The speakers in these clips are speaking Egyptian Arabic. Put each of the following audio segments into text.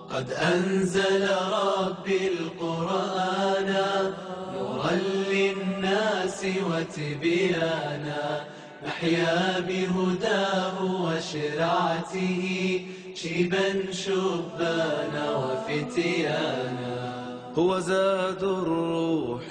قد أنزل ربي القرآن نورا للناس وتبيانا نحيا بهداه وشرعته شيبا شبانا وفتيانا هو زاد الروح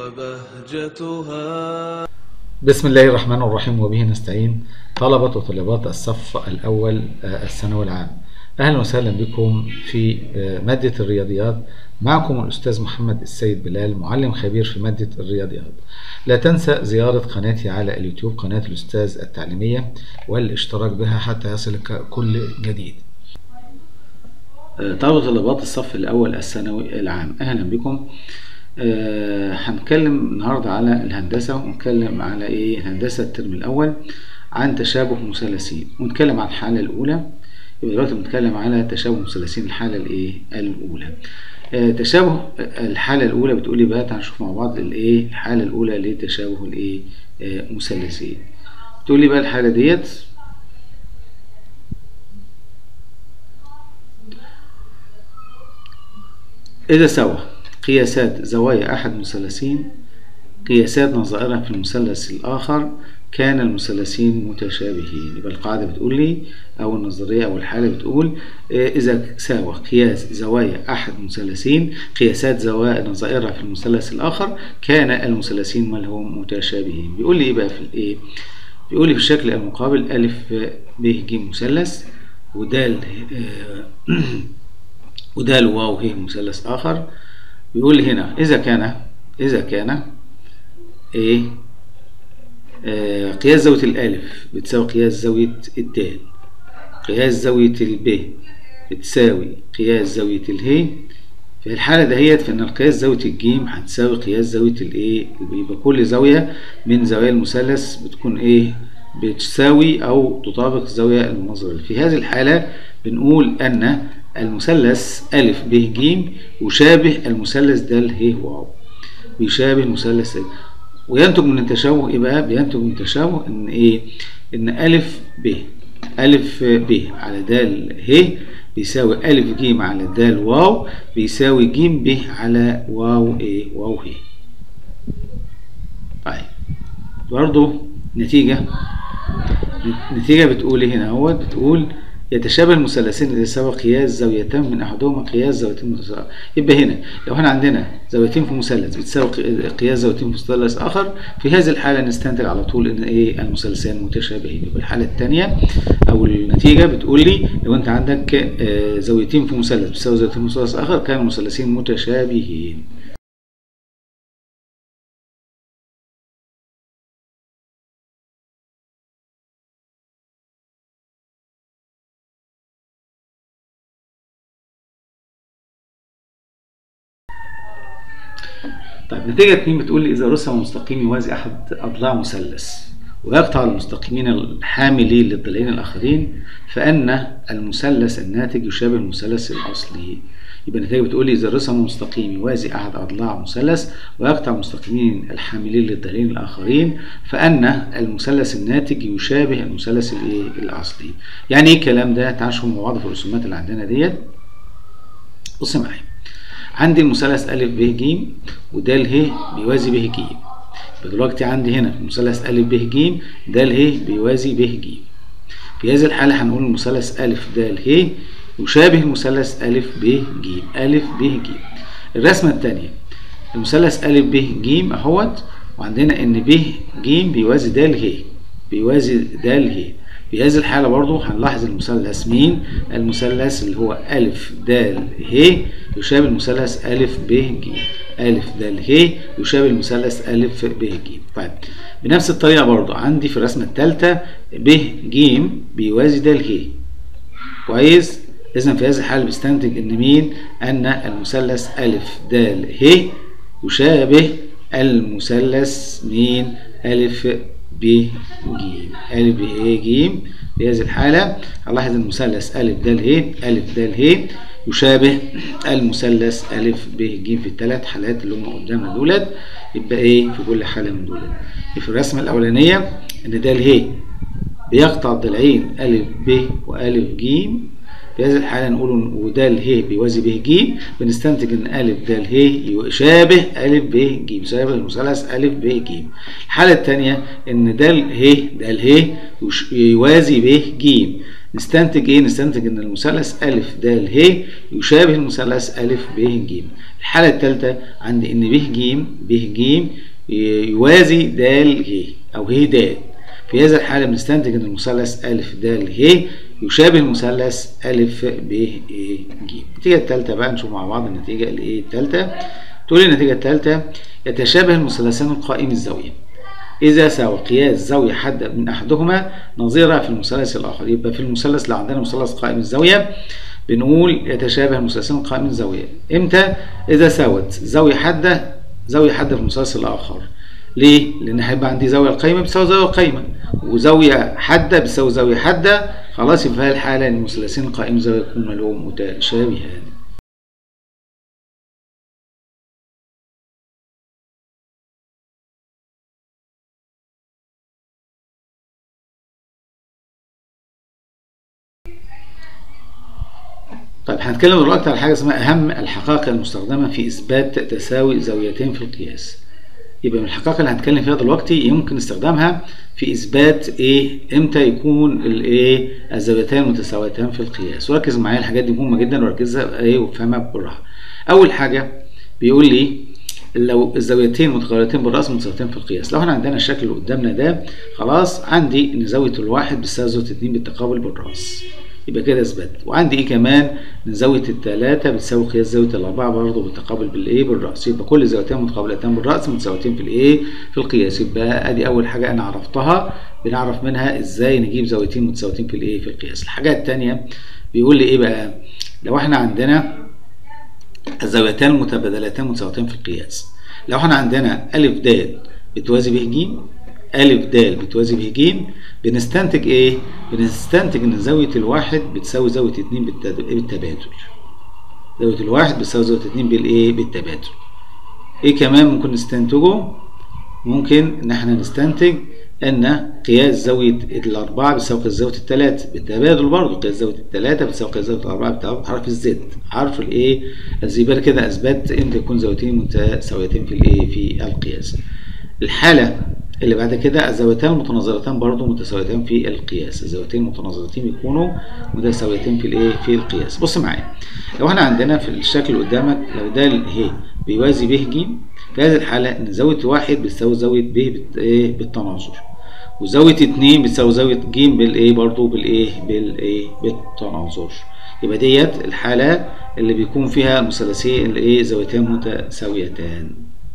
وبهجتها بسم الله الرحمن الرحيم وبه نستعين طلبة وطالبات الصف الأول آه، الثانوي العام أهلا وسهلا بكم في آه، مادة الرياضيات معكم الأستاذ محمد السيد بلال معلم خبير في مادة الرياضيات لا تنسى زيارة قناتي على اليوتيوب قناة الأستاذ التعليمية والاشتراك بها حتى يصلك كل جديد طلبة وطالبات الصف الأول الثانوي العام أهلا بكم آه، هنتكلم النهارده على الهندسة ونتكلم على ايه الهندسة الترم الأول عن تشابه مثلثين ونتكلم عن الحالة الأولى يبقى دلوقتي بنتكلم على تشابه مثلثين الحالة الايه الأولى آه، تشابه الحالة الأولى بتقول لي بقى تعالى نشوف مع بعض الايه الحالة الأولى لتشابه الايه آه، مثلثين بتقول لي بقى الحالة ديت إذا سوى قياسات زوايا أحد مثلثين قياسات نظائرها في المثلث الآخر كان المثلثين متشابهين يبقى القاعدة بتقول لي أو النظرية أو الحالة بتقول آه، إذا ساوى قياس زوايا أحد مثلثين قياسات زوايا نظائرها في المثلث الآخر كان المثلثين ما هم متشابهين بيقول لي إيه بقى في الإيه بيقول لي في الشكل المقابل ألف ب ج مثلث ودال آه، ودال واو ه مثلث آخر بيقول لي هنا إذا كان إذا كان إيه آه قياس زاوية الألف بتساوي قياس زاوية الدال قياس زاوية الب بتساوي قياس زاوية اله في الحالة دهيت فإن القياس زاوية الجيم هتساوي قياس زاوية الإيه يبقى كل زاوية من زوايا المثلث بتكون إيه بتساوي أو تطابق زاوية المناظرة في هذه الحالة بنقول أن المثلث ألف ب ج يشابه المثلث د ه واو بيشابه المثلث ا وينتج من التشابه ايه بقى؟ بينتج من التشابه ان ايه؟ ان ألف ب ألف ب على د ه بيساوي ألف ج على د واو بيساوي ج ب على واو ايه؟ واو ه طيب برضو نتيجة نتيجة بتقول ايه هنا اهوت بتقول يتشابه المثلثين إذا سوى قياس زاويتين من أحدهما قياس زاويتين متساوية يبقى هنا لو احنا عندنا زاويتين في مثلث بتساوي قياس زاويتين في مثلث آخر في هذه الحالة نستنتج على طول إن إيه المثلثين متشابهين يبقى الحالة الثانية أو النتيجة بتقول لي لو أنت عندك آه، زاويتين في مثلث بتساوي زاويتين في مثلث آخر كانوا المثلثين متشابهين طيب نتيجة اتنين بتقول لي إذا رسم مستقيم يوازي أحد أضلاع مثلث ويقطع المستقيمين الحاملين للضلعين الآخرين فإن المثلث الناتج يشابه المثلث الأصلي يبقى النتيجة بتقول لي إذا رسم مستقيم يوازي أحد أضلاع مثلث ويقطع المستقيمين الحاملين للضلعين الآخرين فإن المثلث الناتج يشابه المثلث الإيه الأصلي يعني إيه الكلام ده؟ تعالوا نشوف مع بعض في الرسومات اللي عندنا ديت بص معايا عندي المثلث أ ب ج وده ه بيوازي ب ج يبقى دلوقتي عندي هنا المثلث أ ب ج د ه بيوازي ب ج في هذه الحالة هنقول المثلث أ د ه يشابه المثلث أ ب ج أ ب ج الرسمة الثانية المثلث أ ب ج أهوت وعندنا إن ب ج بيوازي د ه بيوازي د ه في هذه الحالة برضو هنلاحظ المثلث مين؟ المثلث اللي هو أ د ه يشابه المثلث أ ب ج أ د ه يشابه المثلث أ ب ج طيب بنفس الطريقة برضو عندي في الرسمة الثالثة ب ج بيوازي د ه كويس؟ إذا في هذه الحالة بيستنتج إن مين؟ أن المثلث أ د ه يشابه المثلث مين؟ أ ب ج أ ب ج في هذه الحالة هنلاحظ المثلث أ د ه أ د ه يشابه المثلث أ ب ج في الثلاث حالات اللي هم قدامنا دولت يبقى إيه في كل حالة من دولت في الرسمة الأولانية إن د ه بيقطع الضلعين أ ب وأ ج في هذه الحالة نقول وده ه بيوازي ب ج بنستنتج ان أ د ه يشابه أ ب ج يشابه المثلث أ ب ج الحالة الثانية ان د ه د ه يوازي ب ج نستنتج ايه نستنتج ان المثلث أ د ه يشابه المثلث أ ب ج الحالة الثالثة عند ان ب ج ب ج يوازي د ه او ه د في هذا الحالة بنستنتج ان المثلث أ د ه يشابه المثلث أ ب ج النتيجة الثالثة بقى نشوف مع بعض النتيجة الايه الثالثة تقول النتيجة الثالثة يتشابه المثلثان القائم الزاوية إذا ساوى قياس زاوية حادة من أحدهما نظيرة في المثلث الآخر يبقى في المثلث اللي عندنا مثلث قائم الزاوية بنقول يتشابه المثلثان القائمين الزاوية إمتى؟ إذا ساوت زاوية حادة زاوية حادة في المثلث الآخر ليه؟ لأن هيبقى عندي زاوية القايمة بتساوي زاوية القايمة وزاوية حادة بتساوي زاوية حادة خلاص يبقى في هذه الحالة المثلثين القائمين الزاوية يكونوا لهم متشابهان. طيب هنتكلم دلوقتي على حاجه اسمها اهم الحقائق المستخدمه في اثبات تساوي زاويتين في القياس يبقى من الحقائق اللي هنتكلم فيها دلوقتي يمكن استخدامها في اثبات ايه امتى يكون الايه الزاويتين متساويتان في القياس وركز معايا الحاجات دي مهمه جدا وركزها ايه وافهمها بالراحه اول حاجه بيقول لي لو الزاويتين متقاربتين بالراس متساويتين في القياس لو احنا عندنا الشكل اللي قدامنا ده خلاص عندي ان زاويه الواحد بتساوي زاويه اتنين بالتقابل بالراس يبقى كده اثبت وعندي ايه كمان ان زاويه الثلاثه بتساوي قياس زاويه الاربعه برضه بالتقابل بالايه بالراس يبقى كل زاويتين متقابلتان بالراس متساويتين في الايه في القياس يبقى ادي اول حاجه انا عرفتها بنعرف منها ازاي نجيب زاويتين متساويتين في الايه في القياس الحاجه الثانيه بيقول لي ايه بقى لو احنا عندنا الزاويتان المتبادلتان متساويتين في القياس لو احنا عندنا ا د بتوازي ب ج أ د بتوازي ب ج بنستنتج إيه؟ بنستنتج إن زاوية الواحد بتساوي زاوية اتنين بالتبادل. زاوية الواحد بتساوي زاوية اتنين بالإيه؟ بالتبادل. إيه كمان ممكن نستنتجه؟ ممكن إن إحنا نستنتج إن قياس زاوية الأربعة بتساوي قياس زاوية التلاتة بالتبادل برضه قياس زاوية التلاتة بتساوي قياس زاوية الأربعة بالتبادل بحرف الزد حرف الإيه؟ الزيبال كده أثبت إمتى يكون زاويتين متساويتين في الإيه؟ في القياس. الحالة اللي بعد كده الزاويتان المتناظرتان برضو متساويتان في القياس الزاويتين المتناظرتين بيكونوا متساويتين في الايه في القياس بص معايا لو احنا عندنا في الشكل اللي قدامك لو ده ه بيوازي ب ج في هذه الحاله ان زاويه واحد بتساوي زاويه ب بايه بالتناظر وزاويه اتنين بتساوي زاويه ج بالايه برضو بالايه بالايه بالتناظر يبقى ديت الحاله اللي بيكون فيها مثلثين الايه زاويتين متساويتان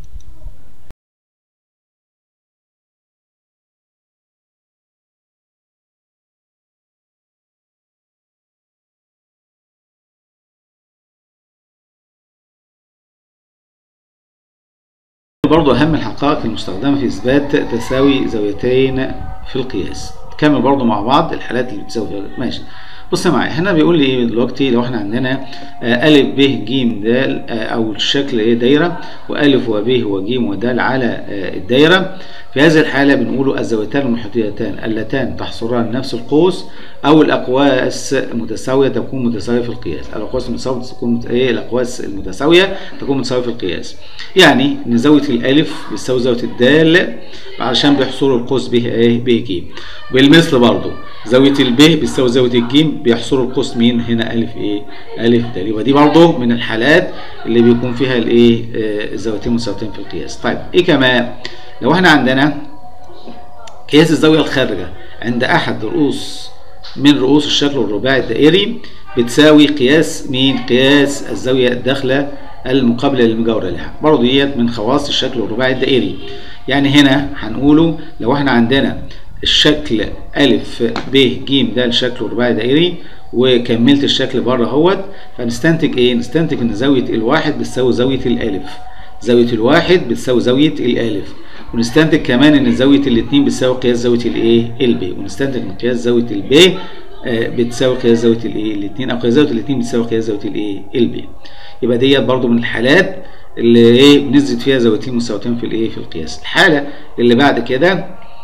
برضو أهم الحقائق المستخدمة في إثبات تساوي زاويتين في القياس نكمل برضو مع بعض الحالات اللي بتساوي ماشي بص معايا هنا بيقول لي ايه دلوقتي لو احنا عندنا ا ب ج د او الشكل ايه دايره والف وب وج ود على الدايره في هذه الحاله بنقول الزاويتان المحيطيتان اللتان تحصران نفس القوس او الاقواس متساويه تكون متساويه في القياس الاقواس المتساويه تكون ايه الاقواس المتساويه تكون متساويه في القياس يعني ان زاويه الالف بتساوي زاويه الدال علشان بيحصروا القوس به ايه به ج بالمثل برضو زاويه الب بتساوي زاويه الجيم بيحصروا القوس مين هنا الف ايه الف د يبقى دي برضو من الحالات اللي بيكون فيها الايه آه الزاويتين متساويتين في القياس طيب ايه كمان لو احنا عندنا قياس الزاويه الخارجه عند احد رؤوس من رؤوس الشكل الرباعي الدائري بتساوي قياس مين قياس الزاويه الداخله المقابله للمجاوره لها برضه ديت من خواص الشكل الرباعي الدائري يعني هنا هنقوله لو احنا عندنا الشكل أ ب ج ده الشكل الرباعي دائري وكملت الشكل بره اهوت فنستنتج ايه؟ نستنتج ان زاويه الواحد بتساوي زاويه الالف زاويه الواحد بتساوي زاويه الالف ونستنتج كمان ان زاويه الاثنين بتساوي قياس زاويه الايه؟ الب ونستنتج ان قياس زاويه الب بتساوي قياس زاويه الايه؟ الاثنين او قياس زاويه الاثنين بتساوي قياس زاويه الايه؟ الب يبقى ديت برضو من الحالات اللي ايه بنثبت فيها زاويتين مساويتين في الايه؟ في القياس الحاله اللي بعد كده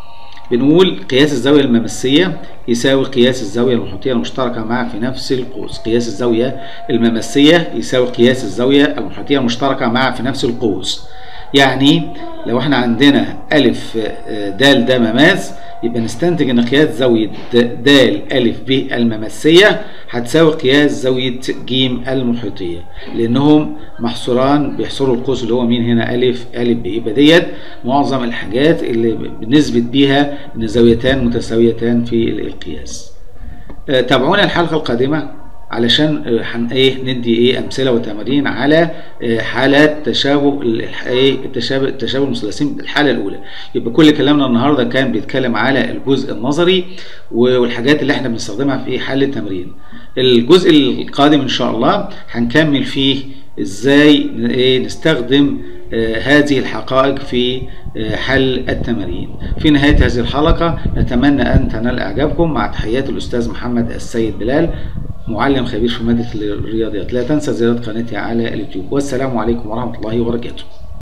بنقول قياس الزاوية الممسية يساوي قياس الزاوية المحيطية المشتركة معها في نفس القوس قياس الزاوية الممسية يساوي قياس الزاوية المحيطية المشتركة معها في نفس القوس يعني لو احنا عندنا ألف د ده مماس يبقى نستنتج ان قياس زاوية د ألف ب الممسية هتساوي قياس زاوية ج المحيطية لأنهم محصوران بيحصروا القوس اللي هو مين هنا ألف ألف ب يبقى ديت معظم الحاجات اللي بنثبت بيها ان زاويتان متساويتان في القياس. تابعونا الحلقة القادمة علشان هن ايه ندي ايه امثله وتمارين على حالات تشابه ايه التشابه تشابه المثلثين الحاله الاولى يبقى كل كلامنا النهارده كان بيتكلم على الجزء النظري والحاجات اللي احنا بنستخدمها في حل التمرين الجزء القادم ان شاء الله هنكمل فيه ازاي ايه نستخدم آه هذه الحقائق في آه حل التمارين في نهاية هذه الحلقة نتمنى أن تنال إعجابكم مع تحيات الأستاذ محمد السيد بلال معلم خبير في مادة الرياضيات لا تنسى زيارة قناتي على اليوتيوب والسلام عليكم ورحمة الله وبركاته